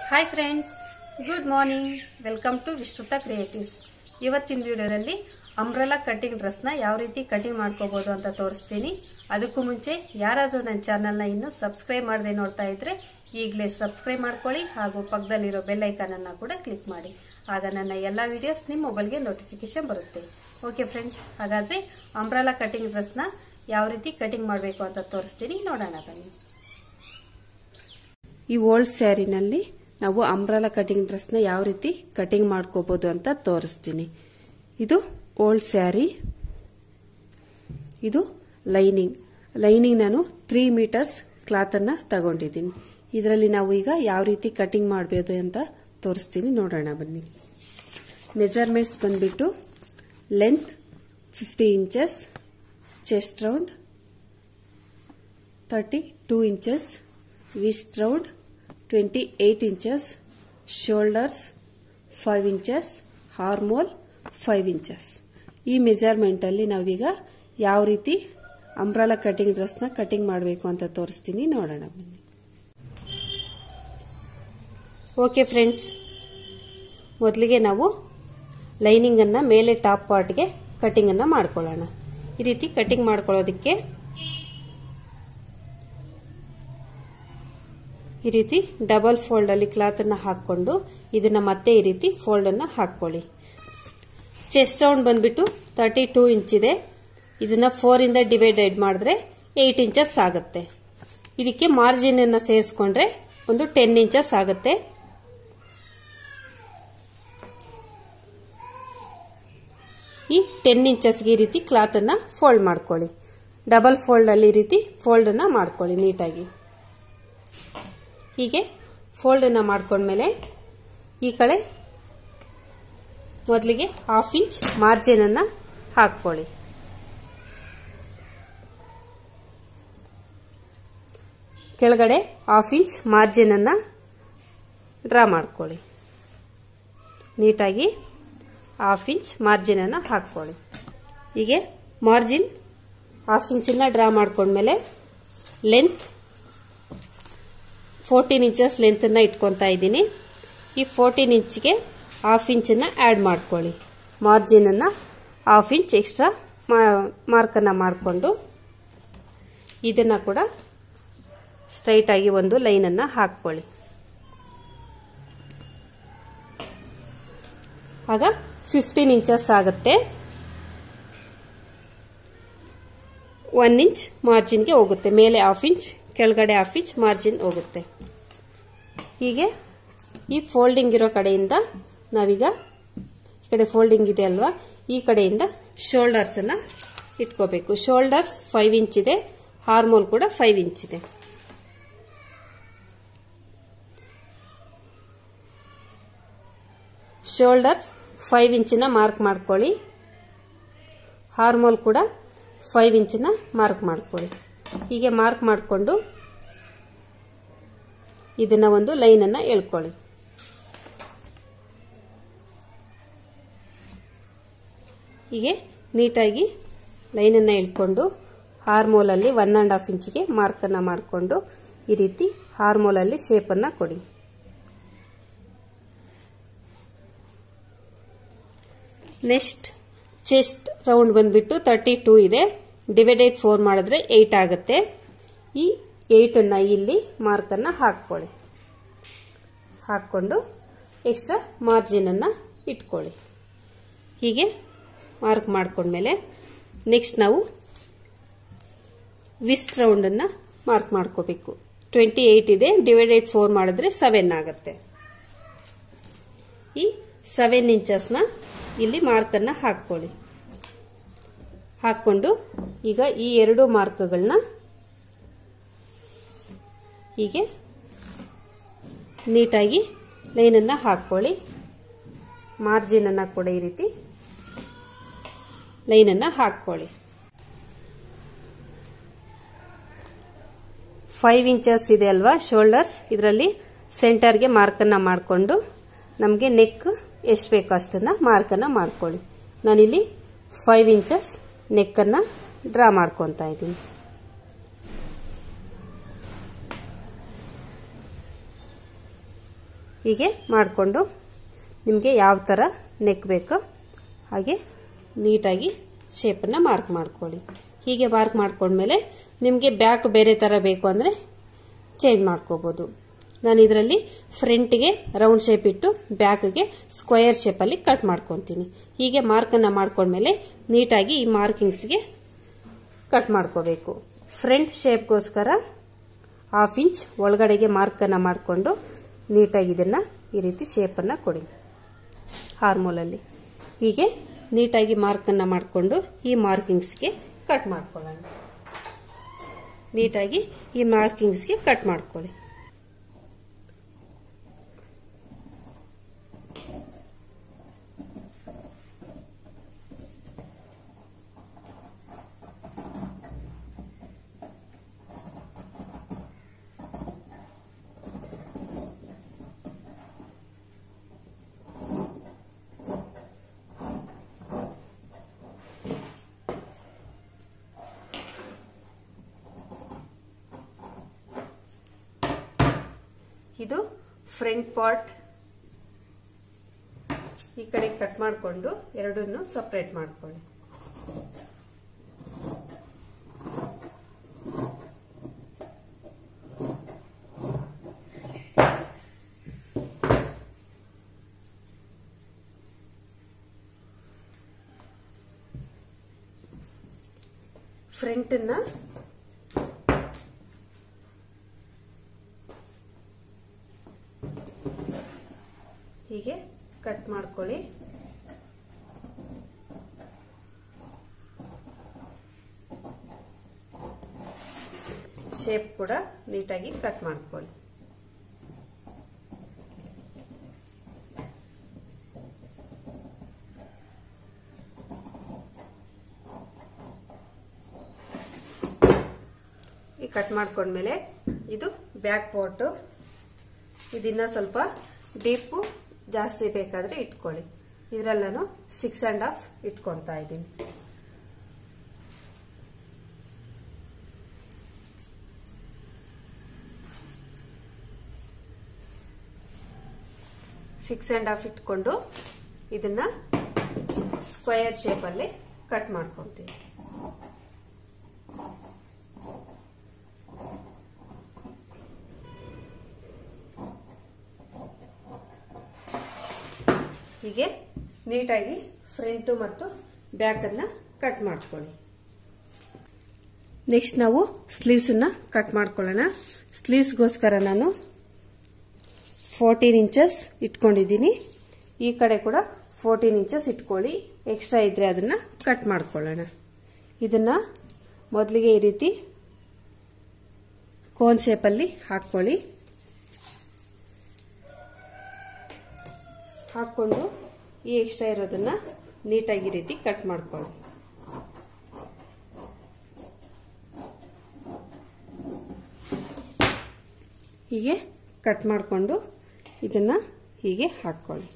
hi friends good morning welcome to Vishruta creatives ಇವತ್ತಿನ ವಿಡಿಯೋದಲ್ಲಿ umbrella cutting ಡ್ರೆಸ್ನ ಯಾವ ರೀತಿ ಕಟಿಂಗ್ ಮಾಡ್ಕೋಬಹುದು ಅಂತ ತೋರಿಸ್ತೀನಿ ಅದಕ್ಕೂ ಮುಂಚೆ ಯಾರಾದರೂ ನನ್ನ ಚಾನಲ್ನ ಇನ್ನೂ ಸಬ್ಸ್ಕ್ರೈಬ್ ಮಾಡದೆ ನೋಡ್ತಾ ಇದ್ರೆ ಈಗಲೇ ಸಬ್ಸ್ಕ್ರೈಬ್ ಮಾಡ್ಕೊಳ್ಳಿ ಹಾಗೂ ಪಕ್ಕದಲ್ಲಿರೋ ಬೆಲ್ ಐಕಾನ್ ಅನ್ನ ಕೂಡ ಕ್ಲಿಕ್ ಮಾಡಿ ಆಗ ನನ್ನ ಎಲ್ಲ ವಿಡಿಯೋಸ್ ನಿಮ್ಮ ಮೊಬೈಲ್ಗೆ ನೋಟಿಫಿಕೇಶನ್ ಬರುತ್ತೆ ಓಕೆ ಫ್ರೆಂಡ್ಸ್ ಹಾಗಾದ್ರೆ ಅಂಬ್ರೆಲಾ ಕಟಿಂಗ್ ಡ್ರೆಸ್ನ ಯಾವ ರೀತಿ ಕಟಿಂಗ್ ಮಾಡಬೇಕು ಅಂತ ತೋರಿಸ್ತೀನಿ ನೋಡೋಣ ಬನ್ನಿ ಈ ಓಲ್ಡ್ ಸ್ಯಾರಿನಲ್ಲಿ ನಾವು ಅಂಬ್ರಲಾ ಕಟಿಂಗ್ ಡ್ರೆಸ್ನ ಯಾವ ರೀತಿ ಕಟಿಂಗ್ ಮಾಡ್ಕೋಬಹುದು ಅಂತ ತೋರಿಸ್ತೀನಿ ಇದು ಓಲ್ಡ್ ಸ್ಯಾರಿ ಇದು ಲೈನಿಂಗ್ ಲೈನಿಂಗ್ ನಾನು ತ್ರೀ ಮೀಟರ್ಸ್ ಕ್ಲಾತನ್ನು ತಗೊಂಡಿದ್ದೀನಿ ಇದರಲ್ಲಿ ನಾವು ಈಗ ಯಾವ ರೀತಿ ಕಟಿಂಗ್ ಮಾಡಬೇಕು ಅಂತ ತೋರಿಸ್ತೀನಿ ನೋಡೋಣ ಬನ್ನಿ ಮೆಜರ್ಮೆಂಟ್ಸ್ ಬಂದ್ಬಿಟ್ಟು length fifty inches chest round thirty two inches waist round twenty eight inches shoulders five inches armhole five inches ಈ ಮೆಜರ್ಮೆಂಟಲ್ಲಿ ನಾವೀಗ ಯಾವ ರೀತಿ ಅಂಬ್ರಾಲಾ ಕಟಿಂಗ್ ಡ್ರೆಸ್ನ ಕಟಿಂಗ್ ಮಾಡಬೇಕು ಅಂತ ತೋರಿಸ್ತೀನಿ ನೋಡೋಣ ಬನ್ನಿ ಓಕೆ ಫ್ರೆಂಡ್ಸ್ ಮೊದಲಿಗೆ ನಾವು ಲೈನಿಂಗನ್ನು ಮೇಲೆ ಟಾಪ್ ಪಾರ್ಟ್ಗೆ ಕಟಿಂಗನ್ನು ಮಾಡ್ಕೊಳ್ಳೋಣ ಈ ರೀತಿ ಕಟಿಂಗ್ ಮಾಡ್ಕೊಳ್ಳೋದಕ್ಕೆ ಈ ರೀತಿ ಡಬಲ್ ಫೋಲ್ಡ್ ಅಲ್ಲಿ ಕ್ಲಾತ್ ಅನ್ನ ಹಾಕೊಂಡು ಇದನ್ನ ಮತ್ತೆ ಈ ರೀತಿ ಫೋಲ್ಡ್ ಅನ್ನ ಹಾಕೊಳ್ಳಿ ಚೆಸ್ಟ್ ರೌಂಡ್ ಬಂದ್ಬಿಟ್ಟು ತರ್ಟಿ ಟೂ ಇಂಚ್ ಇದೆ ಇದನ್ನ ಫೋರ್ ಇಂದ ಡಿವೈಡೆಡ್ ಮಾಡಿದ್ರೆ ಏಟ್ ಇಂಚಸ್ ಆಗುತ್ತೆ ಇದಕ್ಕೆ ಮಾರ್ಜಿನ್ ಅನ್ನ ಸೇರಿಸ್ಕೊಂಡ್ರೆ ಒಂದು ಟೆನ್ ಇಂಚಸ್ ಆಗುತ್ತೆ ಈ ಟೆನ್ ಇಂಚಸ್ಗೆ ಈ ರೀತಿ ಕ್ಲಾತ್ ಅನ್ನ ಫೋಲ್ಡ್ ಮಾಡ್ಕೊಳ್ಳಿ ಡಬಲ್ ಫೋಲ್ಡ್ ಅಲ್ಲಿ ಈ ರೀತಿ ಫೋಲ್ಡ್ ಅನ್ನ ಮಾಡ್ಕೊಳ್ಳಿ ನೀಟಾಗಿ ಹೀಗೆ ಫೋಲ್ಡನ್ನು ಮಾಡ್ಕೊಂಡ್ಮೇಲೆ ಈ ಕಡೆ ಮೊದಲಿಗೆ ಹಾಫ್ ಇಂಚ್ ಮಾರ್ಜಿನ್ ಅನ್ನ ಹಾಕೊಳ್ಳಿ ಕೆಳಗಡೆ ಹಾಫ್ ಇಂಚ್ ಮಾರ್ಜಿನ್ ಅನ್ನ ಡ್ರಾ ಮಾಡ್ಕೊಳ್ಳಿ ನೀಟಾಗಿ ಹಾಫ್ ಇಂಚ್ ಮಾರ್ಜಿನ್ ಅನ್ನ ಹಾಕೊಳ್ಳಿ ಹೀಗೆ ಮಾರ್ಜಿನ್ ಹಾಫ್ ಇಂಚನ್ನ ಡ್ರಾ ಮಾಡ್ಕೊಂಡ್ಮೇಲೆ ಲೆಂತ್ ಫೋರ್ಟೀನ್ ಇಂಚಸ್ ಲೆಂತನ್ನು ಇಟ್ಕೊತಾ ಇದ್ದೀನಿ ಈ ಫೋರ್ಟೀನ್ ಇಂಚ್ಗೆ ಹಾಫ್ ಇಂಚನ್ನು ಆ್ಯಡ್ ಮಾಡ್ಕೊಳ್ಳಿ ಮಾರ್ಜಿನನ್ನು ಹಾಫ್ ಇಂಚ್ ಎಕ್ಸ್ಟ್ರಾ ಮಾರ್ಕನ್ನು ಮಾಡಿಕೊಂಡು ಇದನ್ನು ಕೂಡ ಸ್ಟ್ರೈಟ್ ಆಗಿ ಒಂದು ಲೈನನ್ನು ಹಾಕ್ಕೊಳ್ಳಿ ಆಗ ಫಿಫ್ಟೀನ್ ಇಂಚಸ್ ಆಗುತ್ತೆ ಒನ್ ಇಂಚ್ ಮಾರ್ಜಿನ್ಗೆ ಹೋಗುತ್ತೆ ಮೇಲೆ ಹಾಫ್ ಇಂಚ್ ಕೆಳಗಡೆ ಹಾಫ್ ಇಂಚ್ ಮಾರ್ಜಿನ್ ಹೋಗುತ್ತೆ ಹೀಗೆ ಈ ಫೋಲ್ಡಿಂಗ್ ಇರೋ ಕಡೆಯಿಂದ ನಾವೀಗ ಈ ಕಡೆ ಫೋಲ್ಡಿಂಗ್ ಇದೆ ಅಲ್ವಾ ಈ ಕಡೆಯಿಂದ ಶೋಲ್ಡರ್ಸ್ ಅನ್ನ ಇಟ್ಕೋಬೇಕು ಶೋಲ್ಡರ್ಸ್ ಫೈವ್ ಇಂಚ್ ಇದೆ ಹಾರ್ಮೋಲ್ ಕೂಡ ಫೈವ್ ಇಂಚ್ ಇದೆ ಶೋಲ್ಡರ್ಸ್ ಫೈವ್ ಇಂಚಿನ ಮಾರ್ಕ್ ಮಾಡ್ಕೊಳ್ಳಿ ಹಾರ್ಮೋಲ್ ಕೂಡ ಫೈವ್ ಇಂಚಿನ ಮಾರ್ಕ್ ಮಾಡ್ಕೊಳ್ಳಿ ಹೀಗೆ ಮಾರ್ಕ್ ಮಾಡಿಕೊಂಡು ಇದನ್ನ ಒಂದು ಲೈನ್ ಅನ್ನ ಎಳ್ಕೊಳ್ಳಿ ಹೀಗೆ ನೀಟಾಗಿ ಲೈನನ್ನು ಎಳ್ಕೊಂಡು ಹಾರ್ಮೋಲಲ್ಲಿ ಒನ್ ಆ್ಯಂಡ್ ಹಾಫ್ ಇಂಚಿಗೆ ಮಾರ್ಕನ್ನು ಮಾಡಿಕೊಂಡು ಈ ರೀತಿ ಹಾರ್ಮೋಲಲ್ಲಿ ಶೇಪನ್ನು ಕೊಡಿ ನೆಕ್ಸ್ಟ್ ಚೆಸ್ಟ್ ರೌಂಡ್ ಬಂದ್ಬಿಟ್ಟು ತರ್ಟಿ ಟೂ ಇದೆ ಡಿವೈಡೆಡ್ ಫೋರ್ ಮಾಡಿದ್ರೆ ಏಟ್ ಆಗುತ್ತೆ ಈ ಏಟನ್ನು ಇಲ್ಲಿ ಮಾರ್ಕನ್ನು ಹಾಕ್ಕೊಳ್ಳಿ ಹಾಕ್ಕೊಂಡು ಎಕ್ಸ್ಟ್ರಾ ಮಾರ್ಜಿನನ್ನು ಇಟ್ಕೊಳ್ಳಿ ಹೀಗೆ ಮಾರ್ಕ್ ಮಾಡ್ಕೊಂಡ್ಮೇಲೆ ನೆಕ್ಸ್ಟ್ ನಾವು ವಿಸ್ಟ್ ರೌಂಡನ್ನು ಮಾರ್ಕ್ ಮಾಡ್ಕೋಬೇಕು ಟ್ವೆಂಟಿ ಏಟ್ ಇದೆ ಡಿವೈಡೆಡ್ ಫೋರ್ ಮಾಡಿದ್ರೆ ಸೆವೆನ್ ಆಗುತ್ತೆ ಈ ಸೆವೆನ್ ಇಂಚಸ್ನ ಇಲ್ಲಿ ಮಾರ್ಕನ್ನು ಹಾಕ್ಕೊಳ್ಳಿ ಹಾಕ್ಕೊಂಡು ಈಗ ಈ ಎರಡು ಮಾರ್ಕ್ಗಳನ್ನ ಹೀಗೆ ನೀಟಾಗಿ ಲೈನನ್ನು ಹಾಕ್ಕೊಳ್ಳಿ ಮಾರ್ಜಿನನ್ನು ಕೂಡ ಈ ರೀತಿ ಲೈನನ್ನು ಹಾಕ್ಕೊಳ್ಳಿ ಫೈವ್ ಇಂಚಸ್ ಇದೆ ಅಲ್ವಾ ಶೋಲ್ಡರ್ಸ್ ಇದರಲ್ಲಿ ಸೆಂಟರ್ಗೆ ಮಾರ್ಕನ್ನು ಮಾಡಿಕೊಂಡು ನಮಗೆ ನೆಕ್ ಎಷ್ಟು ಬೇಕೋ ಅಷ್ಟನ್ನು ಮಾರ್ಕನ್ನು ಮಾಡ್ಕೊಳ್ಳಿ ನಾನಿಲ್ಲಿ ಫೈವ್ ಇಂಚಸ್ ನೆಕ್ಕನ್ನು ಡ್ರಾ ಮಾಡ್ಕೊತಾ ಇದ್ದೀನಿ ಹೀಗೆ ಮಾಡಿಕೊಂಡು ನಿಮಗೆ ಯಾವ ಥರ ನೆಕ್ ಬೇಕೋ ಹಾಗೆ ನೀಟಾಗಿ ಶೇಪನ್ನು ಮಾರ್ಕ್ ಮಾಡ್ಕೊಳ್ಳಿ ಹೀಗೆ ಮಾರ್ಕ್ ಮಾಡ್ಕೊಂಡ್ಮೇಲೆ ನಿಮಗೆ ಬ್ಯಾಕ್ ಬೇರೆ ಥರ ಬೇಕು ಅಂದರೆ ಚೇಂಜ್ ಮಾಡ್ಕೋಬೋದು ನಾನು ಇದರಲ್ಲಿ ಫ್ರಂಟ್ಗೆ ರೌಂಡ್ ಶೇಪ್ ಇಟ್ಟು ಬ್ಯಾಕ್ಗೆ ಸ್ಕ್ವಯರ್ ಶೇಪಲ್ಲಿ ಕಟ್ ಮಾಡ್ಕೊತೀನಿ ಹೀಗೆ ಮಾರ್ಕನ್ನು ಮಾಡ್ಕೊಂಡ್ಮೇಲೆ ನೀಟಾಗಿ ಈ ಮಾರ್ಕಿಂಗ್ಸ್ಗೆ ಕಟ್ ಮಾಡ್ಕೋಬೇಕು ಫ್ರಂಟ್ ಶೇಪ್ಗೋಸ್ಕರ ಹಾಫ್ ಇಂಚ್ ಒಳಗಡೆಗೆ ಮಾರ್ಕನ್ನು ಮಾಡಿಕೊಂಡು ನೀಟಾಗಿ ಇದನ್ನು ಈ ರೀತಿ ಶೇಪನ್ನು ಕೊಡಿ ಹಾರ್ಮೋಲಲ್ಲಿ ಹೀಗೆ ನೀಟಾಗಿ ಮಾರ್ಕನ್ನು ಮಾಡಿಕೊಂಡು ಈ ಮಾರ್ಕಿಂಗ್ಸ್ಗೆ ಕಟ್ ಮಾಡ್ಕೊಳ್ಳೋಣ ನೀಟಾಗಿ ಈ ಮಾರ್ಕಿಂಗ್ಸ್ಗೆ ಕಟ್ ಮಾಡ್ಕೊಳ್ಳಿ ಇದು ಫ್ರಂಟ್ ಪಾರ್ಟ್ ಈ ಕಡೆ ಕಟ್ ಮಾಡಿಕೊಂಡು ಎರಡನ್ನು ಸಪ್ರೇಟ್ ಮಾಡ್ಕೊಳ್ಳಿ ಫ್ರಂಟನ್ನ ಹೀಗೆ ಕಟ್ ಮಾಡ್ಕೊಳ್ಳಿ ಶೇಪ್ ಕೂಡ ನೀಟಾಗಿ ಕಟ್ ಮಾಡ್ಕೊಳ್ಳಿ ಈ ಕಟ್ ಮಾಡ್ಕೊಂಡ್ಮೇಲೆ ಇದು ಬ್ಯಾಕ್ ಪಾಟು ಇದನ್ನ ಸ್ವಲ್ಪ ಡೀಪು ಜಾಸ್ತಿ ಬೇಕಾದ್ರೆ ಇಟ್ಕೊಳ್ಳಿ ಇದ್ರಲ್ಲಿ ನಾನು ಸಿಕ್ಸ್ ಅಂಡ್ ಹಾಫ್ ಇಟ್ಕೊತಾ ಇದ್ದೀನಿ ಸಿಕ್ಸ್ ಅಂಡ್ ಹಾಫ್ ಇಟ್ಕೊಂಡು ಇದನ್ನ ಸ್ಕ್ವಯರ್ ಶೇಪಲ್ಲಿ ಕಟ್ ಮಾಡ್ಕೊತೀವಿ ಹೀಗೆ ನೀಟಾಗಿ ಫ್ರಂಟು ಮತ್ತು ಬ್ಯಾಕನ್ನು ಕಟ್ ಮಾಡ್ಕೊಳ್ಳಿ ನೆಕ್ಸ್ಟ್ ನಾವು ಸ್ಲೀವ್ಸನ್ನು ಕಟ್ ಮಾಡ್ಕೊಳ್ಳೋಣ ಸ್ಲೀವ್ಸ್ಗೋಸ್ಕರ ನಾನು ಫೋರ್ಟೀನ್ ಇಂಚಸ್ ಇಟ್ಕೊಂಡಿದ್ದೀನಿ ಈ ಕಡೆ ಕೂಡ ಫೋರ್ಟೀನ್ ಇಂಚಸ್ ಇಟ್ಕೊಳ್ಳಿ ಎಕ್ಸ್ಟ್ರಾ ಇದ್ರೆ ಅದನ್ನ ಕಟ್ ಮಾಡ್ಕೊಳ್ಳೋಣ ಇದನ್ನ ಮೊದಲಿಗೆ ಈ ರೀತಿ ಕೋನ್ ಶೇಪಲ್ಲಿ ಹಾಕ್ಕೊಳ್ಳಿ ಹಾಕೊಂಡು ಈ ಎಕ್ಸ್ಟ್ರಾ ಇರೋದನ್ನ ನೀಟಾಗಿ ರೀತಿ ಕಟ್ ಮಾಡ್ಕೊಳ್ಳಿ ಹೀಗೆ ಕಟ್ ಮಾಡಿಕೊಂಡು ಇದನ್ನ ಹೀಗೆ ಹಾಕ್ಕೊಳ್ಳಿ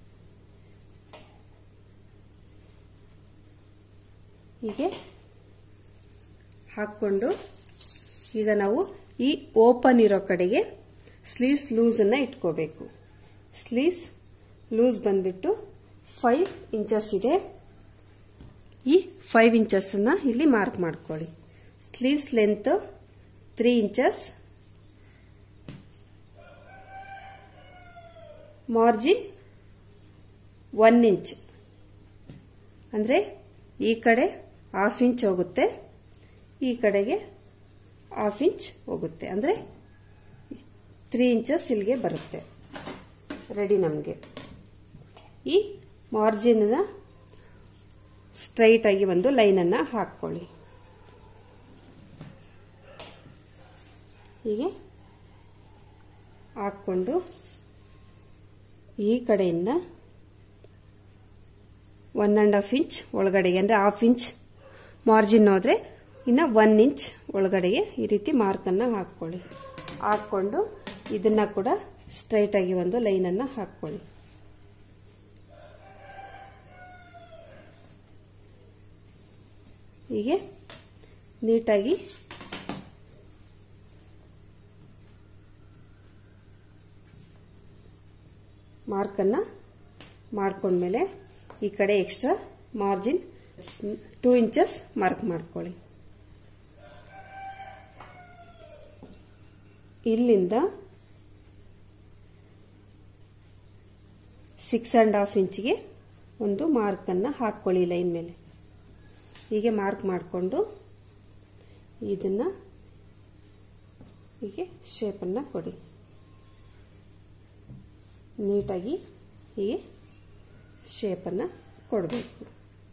ಹೀಗೆ ಹಾಕ್ಕೊಂಡು ಈಗ ನಾವು ಈ ಓಪನ್ ಇರೋ ಕಡೆಗೆ ಸ್ಲೀವ್ಸ್ ಲೂಸನ್ನು ಇಟ್ಕೋಬೇಕು ಸ್ಲೀವ್ಸ್ ಲೂಸ್ ಬಂದ್ಬಿಟ್ಟು ಫೈವ್ ಇಂಚಸ್ ಇದೆ ಈ ಫೈವ್ ಇಂಚಸ್ಸನ್ನು ಇಲ್ಲಿ ಮಾರ್ಕ್ ಮಾಡ್ಕೊಳ್ಳಿ sleeves length three inches margin one inch ಅಂದರೆ ಈ ಕಡೆ ಹಾಫ್ ಇಂಚ್ ಹೋಗುತ್ತೆ ಈ ಕಡೆಗೆ ಹಾಫ್ ಇಂಚ್ ಹೋಗುತ್ತೆ ಅಂದರೆ ತ್ರೀ ಇಂಚಸ್ ಇಲ್ಲಿಗೆ ಬರುತ್ತೆ ರೆಡಿ ನಮಗೆ ಈ ಮಾರ್ಜಿನ್ನ ಸ್ಟ್ರೈಟ್ ಆಗಿ ಒಂದು ಲೈನನ್ನು ಹಾಕ್ಕೊಳ್ಳಿ ಹೀಗೆ ಹಾಕ್ಕೊಂಡು ಈ ಕಡೆಯಿಂದ ಒನ್ ಆ್ಯಂಡ್ ಹಾಫ್ ಇಂಚ್ ಒಳಗಡೆಗೆ ಅಂದರೆ ಹಾಫ್ ಇಂಚ್ ಮಾರ್ಜಿನ್ ಹೋದರೆ ಇನ್ನು ಒನ್ ಇಂಚ್ ಒಳಗಡೆಗೆ ಈ ರೀತಿ ಮಾರ್ಕನ್ನು ಹಾಕ್ಕೊಳ್ಳಿ ಹಾಕ್ಕೊಂಡು ಇದನ್ನ ಕೂಡ ಸ್ಟ್ರೈಟ್ ಆಗಿ ಒಂದು ಲೈನನ್ನು ಹಾಕ್ಕೊಳ್ಳಿ ಹೀಗೆ ನೀಟಾಗಿ ಮಾರ್ಕನ್ನು ಮಾಡ್ಕೊಂಡ್ಮೇಲೆ ಈ ಕಡೆ extra margin two inches mark ಮಾಡ್ಕೊಳ್ಳಿ ಇಲ್ಲಿಂದ ಸಿಕ್ಸ್ ಆ್ಯಂಡ್ ಹಾಫ್ ಇಂಚಿಗೆ ಒಂದು ಮಾರ್ಕನ್ನು ಹಾಕ್ಕೊಳ್ಳಿ ಲೈನ್ ಮೇಲೆ ಹೀಗೆ ಮಾರ್ಕ್ ಮಾಡಿಕೊಂಡು ಇದನ್ನು ಹೀಗೆ ಶೇಪನ್ನು ಕೊಡಿ ನೀಟಾಗಿ ಹೀಗೆ ಶೇಪನ್ನು ಕೊಡಬೇಕು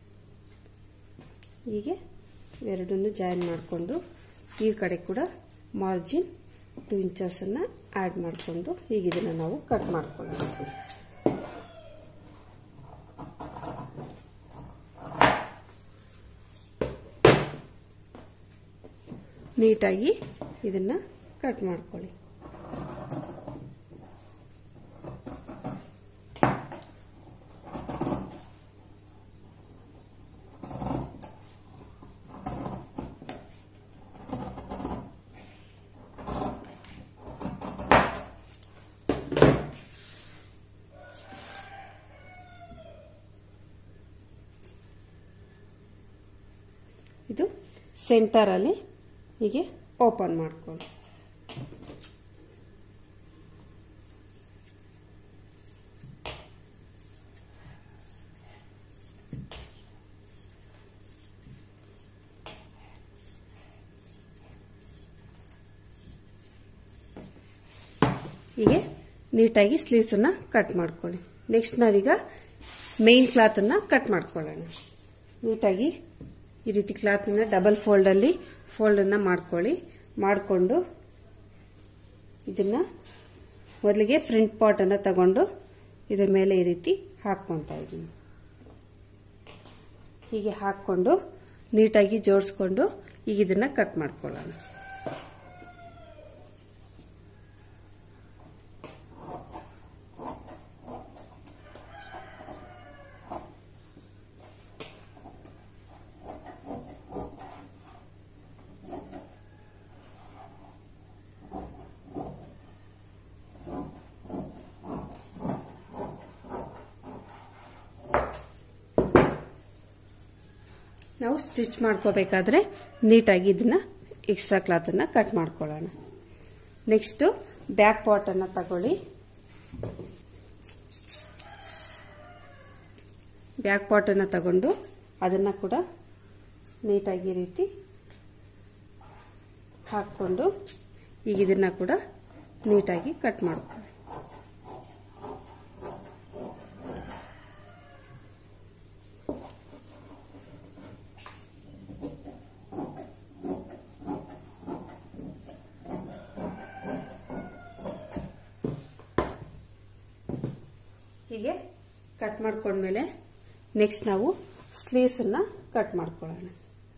ಹೀಗೆ ಎರಡನ್ನು ಜಾಯಿನ್ ಮಾಡಿಕೊಂಡು ಈ ಕಡೆ ಕೂಡ ಮಾರ್ಜಿನ್ ಟು ಇಂಚಸನ್ನು ಆ್ಯಡ್ ಮಾಡಿಕೊಂಡು ಈಗ ಇದನ್ನು ನಾವು ಕಟ್ ಮಾಡ್ಕೊಳ್ಬೇಕು ನೀಟಾಗಿ ಇದನ್ನು ಕಟ್ ಮಾಡ್ಕೊಳ್ಳಿ ಇದು ಸೆಂಟರಲ್ಲಿ ಹೀಗೆ ಓಪನ್ ಮಾಡ್ಕೊಳ್ಳಿ ಹೀಗೆ ನೀಟಾಗಿ ಸ್ಲೀವ್ಸನ್ನು ಕಟ್ ಮಾಡ್ಕೊಳ್ಳಿ ನೆಕ್ಸ್ಟ್ ನಾವೀಗ ಮೇನ್ ಕ್ಲಾತನ್ನು ಕಟ್ ಮಾಡ್ಕೊಳ್ಳೋಣ ನೀಟಾಗಿ ಈ ರೀತಿ ಕ್ಲಾತನ್ನ ಡಬಲ್ ಫೋಲ್ಡಲ್ಲಿ ಫೋಲ್ಡನ್ನು ಮಾಡ್ಕೊಳ್ಳಿ ಮಾಡಿಕೊಂಡು ಇದನ್ನು ಮೊದಲಿಗೆ ಫ್ರಂಟ್ ಪಾಟನ್ನು ತಗೊಂಡು ಇದರ ಮೇಲೆ ಈ ರೀತಿ ಹಾಕ್ಕೊತಾ ಇದ್ದೀನಿ ಹೀಗೆ ಹಾಕ್ಕೊಂಡು ನೀಟಾಗಿ ಜೋಡಿಸ್ಕೊಂಡು ಈಗ ಇದನ್ನು ಕಟ್ ಮಾಡ್ಕೊಳ್ಳೋಣ ನಾವು ಸ್ಟಿಚ್ ಮಾಡ್ಕೋಬೇಕಾದ್ರೆ ನೀಟಾಗಿ ಇದನ್ನ ಎಕ್ಸ್ಟ್ರಾ ಕ್ಲಾತನ್ನು ಕಟ್ ಮಾಡ್ಕೊಳ್ಳೋಣ ನೆಕ್ಸ್ಟು ಬ್ಯಾಕ್ ಪಾಟನ್ನು ತಗೊಳ್ಳಿ ಬ್ಯಾಕ್ ಪಾಟನ್ನು ತಗೊಂಡು ಅದನ್ನು ಕೂಡ ನೀಟಾಗಿ ಈ ರೀತಿ ಹಾಕ್ಕೊಂಡು ಈಗ ಇದನ್ನು ಕೂಡ ನೀಟಾಗಿ ಕಟ್ ಮಾಡ್ಕೊಳ್ಳಿ ಹೀಗೆ ಕಟ್ ಮಾಡ್ಕೊಂಡ್ಮೇಲೆ ನೆಕ್ಸ್ಟ್ ನಾವು ಸ್ಲೀವ್ಸನ್ನು ಕಟ್ ಮಾಡ್ಕೊಳ್ಳೋಣ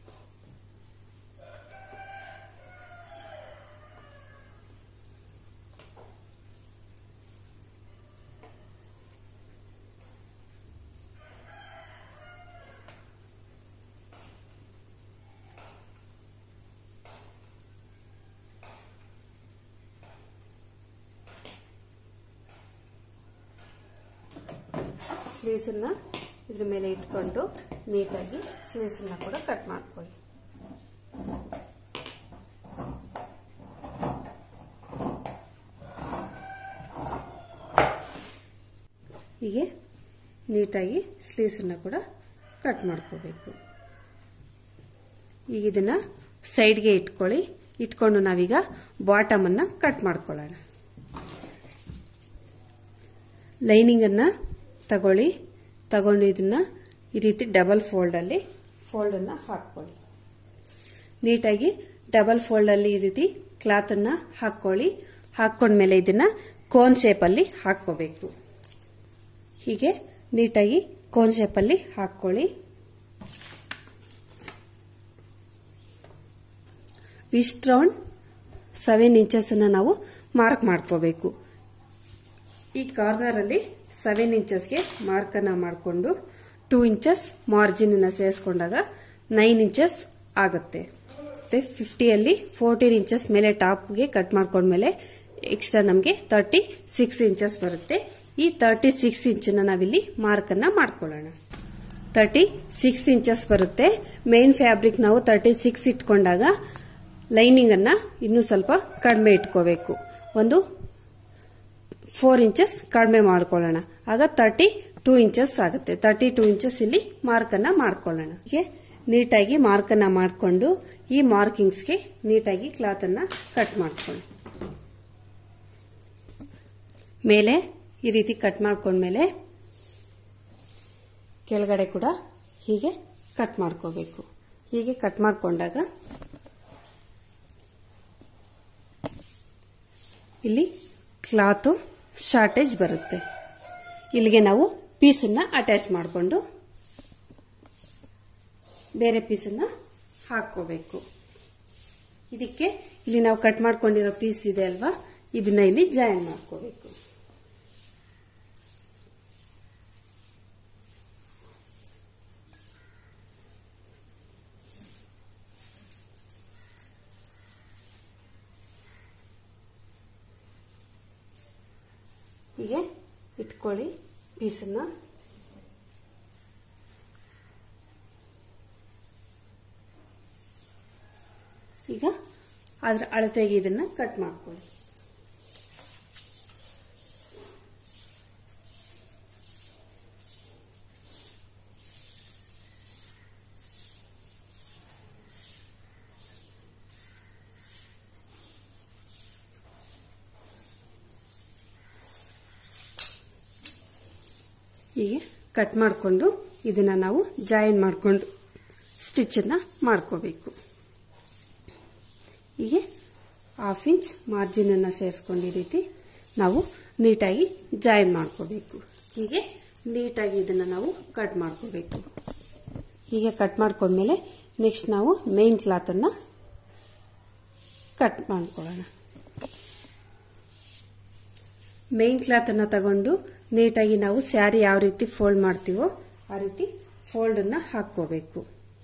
ಸ್ಲೀವ್ಸನ್ನು ಇದ್ರ ಮೇಲೆ ಇಟ್ಕೊಂಡು ನೀಟಾಗಿ ಸ್ಲೀವ್ಸನ್ನು ಕೂಡ ಕಟ್ ಮಾಡ್ಕೊಳ್ಳಿ ಹೀಗೆ ನೀಟಾಗಿ ಸ್ಲೀವ್ಸನ್ನು ಕೂಡ ಕಟ್ ಮಾಡ್ಕೋಬೇಕು ಈಗ ಇದನ್ನ ಸೈಡ್ಗೆ ಇಟ್ಕೊಳ್ಳಿ ಇಟ್ಕೊಂಡು ನಾವೀಗ ಬಾಟಮನ್ನು ಕಟ್ ಮಾಡ್ಕೊಳ್ಳೋಣ ಲೈನಿಂಗನ್ನು ತಗೊಳ್ಳಿ ತಗೊಂಡು ಇದನ್ನ ಈ ರೀತಿ ಡಬಲ್ ಫೋಲ್ಡಲ್ಲಿ ಫೋಲ್ಡನ್ನು ಹಾಕ್ಕೊಳ್ಳಿ ನೀಟಾಗಿ ಡಬಲ್ ಫೋಲ್ಡಲ್ಲಿ ಈ ರೀತಿ ಕ್ಲಾತನ್ನು ಹಾಕ್ಕೊಳ್ಳಿ ಹಾಕ್ಕೊಂಡ್ಮೇಲೆ ಇದನ್ನ ಕೋನ್ ಶೇಪಲ್ಲಿ ಹಾಕ್ಕೋಬೇಕು ಹೀಗೆ ನೀಟಾಗಿ ಕೋನ್ ಶೇಪಲ್ಲಿ ಹಾಕ್ಕೊಳ್ಳಿ ವಿಸ್ಟ್ ರೌಂಡ್ ಸೆವೆನ್ ಇಂಚಸ್ಸನ್ನು ನಾವು ಮಾರ್ಕ್ ಮಾಡ್ಕೋಬೇಕು ಈ ಕಾರ್ನರಲ್ಲಿ ಸೆವೆನ್ ಇಂಚಸ್ಗೆ ಮಾರ್ಕನ್ನು ಮಾಡಿಕೊಂಡು ಟೂ ಇಂಚಸ್ ಮಾರ್ಜಿನನ್ನು ಸೇರಿಸ್ಕೊಂಡಾಗ ನೈನ್ ಇಂಚಸ್ ಆಗುತ್ತೆ ಮತ್ತು ಫಿಫ್ಟಿಯಲ್ಲಿ ಫೋರ್ಟೀನ್ ಇಂಚಸ್ ಮೇಲೆ ಟಾಪ್ಗೆ ಕಟ್ ಮಾಡ್ಕೊಂಡ್ಮೇಲೆ ಎಕ್ಸ್ಟ್ರಾ ನಮಗೆ ತರ್ಟಿ ಸಿಕ್ಸ್ ಇಂಚಸ್ ಬರುತ್ತೆ ಈ ತರ್ಟಿ ಸಿಕ್ಸ್ ಇಂಚನ್ನ ನಾವಿಲ್ಲಿ ಮಾರ್ಕನ್ನ ಮಾಡ್ಕೊಳ್ಳೋಣ ತರ್ಟಿ ಸಿಕ್ಸ್ ಇಂಚಸ್ ಬರುತ್ತೆ ಮೇನ್ ಫ್ಯಾಬ್ರಿಕ್ ನಾವು ತರ್ಟಿ ಸಿಕ್ಸ್ ಇಟ್ಕೊಂಡಾಗ ಲೈನಿಂಗ್ ಅನ್ನ ಇನ್ನೂ ಸ್ವಲ್ಪ ಕಡಿಮೆ ಇಟ್ಕೋಬೇಕು ಒಂದು ಫೋರ್ ಇಂಚಸ್ ಕಡಿಮೆ ಮಾಡ್ಕೊಳ್ಳೋಣ ಆಗ ತರ್ಟಿ ಟೂ ಇಂಚಸ್ ಆಗುತ್ತೆ ತರ್ಟಿ ಟೂ ಇಂಚಸ್ ಇಲ್ಲಿ ಮಾರ್ಕ್ ಅನ್ನ ಮಾಡ್ಕೊಳ್ಳೋಣ ಹೀಗೆ ನೀಟಾಗಿ ಮಾರ್ಕ್ ಅನ್ನ ಮಾಡಿಕೊಂಡು ಈ ಮಾರ್ಕಿಂಗ್ಸ್ಗೆ ನೀಟಾಗಿ ಕ್ಲಾತ್ ಅನ್ನ ಕಟ್ ಮಾಡ್ಕೊಳ್ಳಿ ಮೇಲೆ ಈ ರೀತಿ ಕಟ್ ಮಾಡ್ಕೊಂಡ್ಮೇಲೆ ಕೆಳಗಡೆ ಕೂಡ ಹೀಗೆ ಕಟ್ ಮಾಡ್ಕೋಬೇಕು ಹೀಗೆ ಕಟ್ ಮಾಡ್ಕೊಂಡಾಗ ಇಲ್ಲಿ ಕ್ಲಾತು ಶಾರ್ಟೇಜ್ ಬರುತ್ತೆ ಇಲ್ಲಿಗೆ ನಾವು ಪೀಸನ್ನ ಅಟ್ಯಾಚ್ ಮಾಡಿಕೊಂಡು ಬೇರೆ ಪೀಸನ್ನ ಹಾಕೋಬೇಕು ಇದಕ್ಕೆ ಇಲ್ಲಿ ನಾವು ಕಟ್ ಮಾಡ್ಕೊಂಡಿರೋ ಪೀಸ್ ಇದೆ ಅಲ್ವಾ ಇದನ್ನ ಇಲ್ಲಿ ಜಾಯಿನ್ ಮಾಡ್ಕೋಬೇಕು ಹೀಗೆ ಇಟ್ಕೊಳ್ಳಿ ಪೀಸನ್ನ ಈಗ ಅದ್ರ ಅಳತೆಗೆ ಇದನ್ನ ಕಟ್ ಮಾಡ್ಕೊಳ್ಳಿ ಹೀಗೆ ಕಟ್ ಮಾಡಿಕೊಂಡು ಇದನ್ನ ನಾವು ಜಾಯಿನ್ ಮಾಡಿಕೊಂಡು ಸ್ಟಿಚ್ಚನ್ನ ಮಾಡ್ಕೋಬೇಕು ಹೀಗೆ ಹಾಫ್ ಇಂಚ್ ಮಾರ್ಜಿನ್ ಅನ್ನ ಸೇರಿಸ್ಕೊಂಡು ಈ ರೀತಿ ನಾವು ನೀಟಾಗಿ ಜಾಯಿನ್ ಮಾಡ್ಕೋಬೇಕು ಹೀಗೆ ನೀಟಾಗಿ ಇದನ್ನ ನಾವು ಕಟ್ ಮಾಡ್ಕೋಬೇಕು ಹೀಗೆ ಕಟ್ ಮಾಡ್ಕೊಂಡ್ಮೇಲೆ ನೆಕ್ಸ್ಟ್ ನಾವು ಮೇನ್ ಕ್ಲಾತ್ ಅನ್ನ ಕಟ್ ಮಾಡ್ಕೊಳ್ಳೋಣ ಮೇನ್ ಕ್ಲಾತ್ ಅನ್ನ ತಗೊಂಡು ನೀಟಾಗಿ ನಾವು ಸ್ಯಾರಿ ಯಾವ ರೀತಿ ಫೋಲ್ಡ್ ಮಾಡ್ತೀವೋ ಆ ರೀತಿ ಫೋಲ್ಡ್ ಅನ್ನ ಹಾಕೋಬೇಕು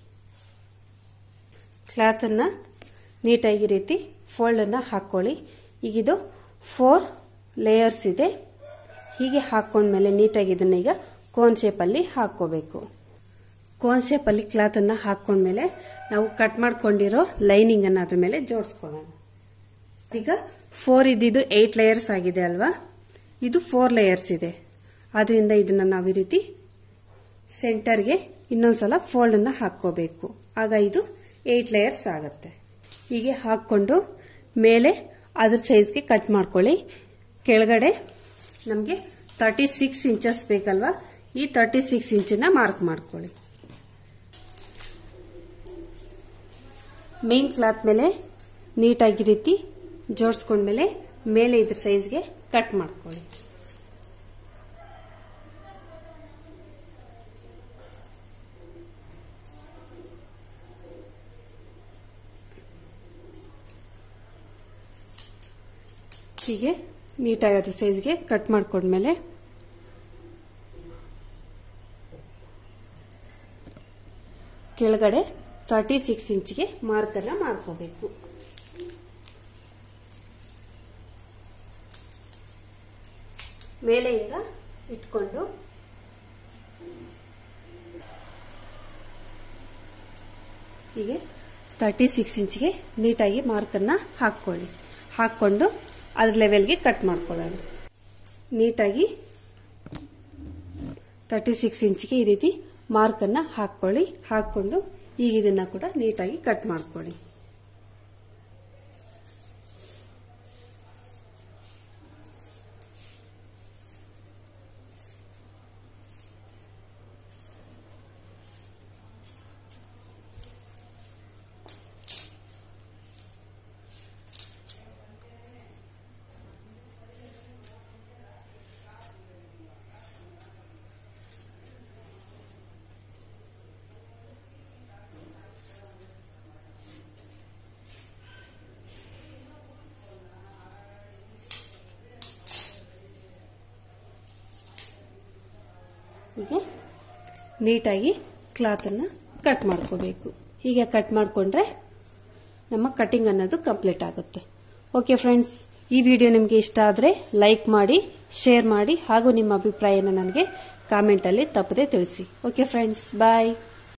ಕ್ಲಾತ್ ಅನ್ನ ನೀಟಾಗಿ ಈ ರೀತಿ ಫೋಲ್ಡ್ ಅನ್ನ ಹಾಕೊಳ್ಳಿ ಈಗಿದು ಫೋರ್ ಲೇಯರ್ಸ್ ಇದೆ ಹೀಗೆ ಹಾಕೊಂಡ್ಮೇಲೆ ನೀಟಾಗಿ ಇದನ್ನ ಈಗ ಕೋನ್ ಶೇಪ್ ಅಲ್ಲಿ ಹಾಕೋಬೇಕು ಕೋನ್ ಶೇಪ್ ಅಲ್ಲಿ ಕ್ಲಾತ್ ಅನ್ನ ಹಾಕೊಂಡ್ಮೇಲೆ ನಾವು ಕಟ್ ಮಾಡ್ಕೊಂಡಿರೋ ಲೈನಿಂಗ್ ಅನ್ನ ಅದ್ರ ಮೇಲೆ ಜೋಡಿಸ್ಕೊಳ್ಳೋಣ ಈಗ ಫೋರ್ ಇದ್ದಿದ್ದು ಏಟ್ ಲೇಯರ್ಸ್ ಆಗಿದೆ ಅಲ್ವಾ ಇದು ಫೋರ್ ಲೇಯರ್ಸ್ ಇದೆ ಆದ್ರಿಂದ ಇದನ್ನ ನಾವು ಈ ರೀತಿ ಸೆಂಟರ್ಗೆ ಇನ್ನೊಂದ್ಸಲ ಫೋಲ್ಡ್ ಅನ್ನ ಹಾಕೋಬೇಕು ಆಗ ಇದು ಏಟ್ ಲೇಯರ್ಸ್ ಆಗುತ್ತೆ ಹೀಗೆ ಹಾಕೊಂಡು ಮೇಲೆ ಅದ್ರ ಸೈಜ್ಗೆ ಕಟ್ ಮಾಡ್ಕೊಳ್ಳಿ ಕೆಳಗಡೆ ನಮಗೆ ತರ್ಟಿ ಸಿಕ್ಸ್ ಇಂಚಸ್ ಬೇಕಲ್ವಾ ಈ ತರ್ಟಿ ಸಿಕ್ಸ್ ಇಂಚನ್ನ ಮಾರ್ಕ್ ಮಾಡ್ಕೊಳ್ಳಿ ಮೇನ್ ಕ್ಲಾತ್ ಮೇಲೆ ನೀಟಾಗಿ ರೀತಿ ಜೋಡಿಸ್ಕೊಂಡ್ಮೇಲೆ ಮೇಲೆ ಇದ್ರ ಸೈಜ್ಗೆ ಕಟ್ ಮಾಡ್ಕೊಳ್ಳಿ ಹೀಗೆ ನೀಟಾಗಿ ಅದ್ರ ಸೈಜ್ಗೆ ಕಟ್ ಮಾಡ್ಕೊಂಡ್ಮೇಲೆ ಕೆಳಗಡೆ ತರ್ಟಿ ಸಿಕ್ಸ್ ಇಂಚ್ಗೆ ಮಾರ್ಕನ್ನ ಮಾಡ್ಕೋಬೇಕು ಮೇಲೆಯಿಂದ ಇಟ್ಕೊಂಡು ಹೀಗೆ ತರ್ಟಿ ಸಿಕ್ಸ್ ಇಂಚ್ಗೆ ನೀಟಾಗಿ ಮಾರ್ಕನ್ನ ಹಾಕ್ಕೊಳ್ಳಿ ಹಾಕ್ಕೊಂಡು ಅದ್ರ ಲೆವೆಲ್ಗೆ ಕಟ್ ಮಾಡ್ಕೊಳ್ಳೋಣ ನೀಟಾಗಿ ತರ್ಟಿ ಸಿಕ್ಸ್ ಇಂಚ್ಗೆ ಈ ರೀತಿ ಮಾರ್ಕನ್ನ ಹಾಕ್ಕೊಳ್ಳಿ ಹಾಕ್ಕೊಂಡು ಈಗ ಇದನ್ನ ಕೂಡ ನೀಟಾಗಿ ಕಟ್ ಮಾಡ್ಕೊಳ್ಳಿ ಹೀಗೆ ನೀಟಾಗಿ ಕ್ಲಾತನ್ನು ಕಟ್ ಮಾಡ್ಕೋಬೇಕು ಹೀಗೆ ಕಟ್ ಮಾಡಿಕೊಂಡ್ರೆ ನಮ್ಮ ಕಟಿಂಗ್ ಅನ್ನೋದು ಕಂಪ್ಲೀಟ್ ಆಗುತ್ತೆ ಓಕೆ ಫ್ರೆಂಡ್ಸ್ ಈ ವಿಡಿಯೋ ನಿಮಗೆ ಇಷ್ಟ ಆದರೆ ಲೈಕ್ ಮಾಡಿ ಶೇರ್ ಮಾಡಿ ಹಾಗೂ ನಿಮ್ಮ ಅಭಿಪ್ರಾಯನ ನನಗೆ ಕಾಮೆಂಟಲ್ಲಿ ತಪ್ಪದೆ ತಿಳಿಸಿ ಓಕೆ ಫ್ರೆಂಡ್ಸ್ ಬಾಯ್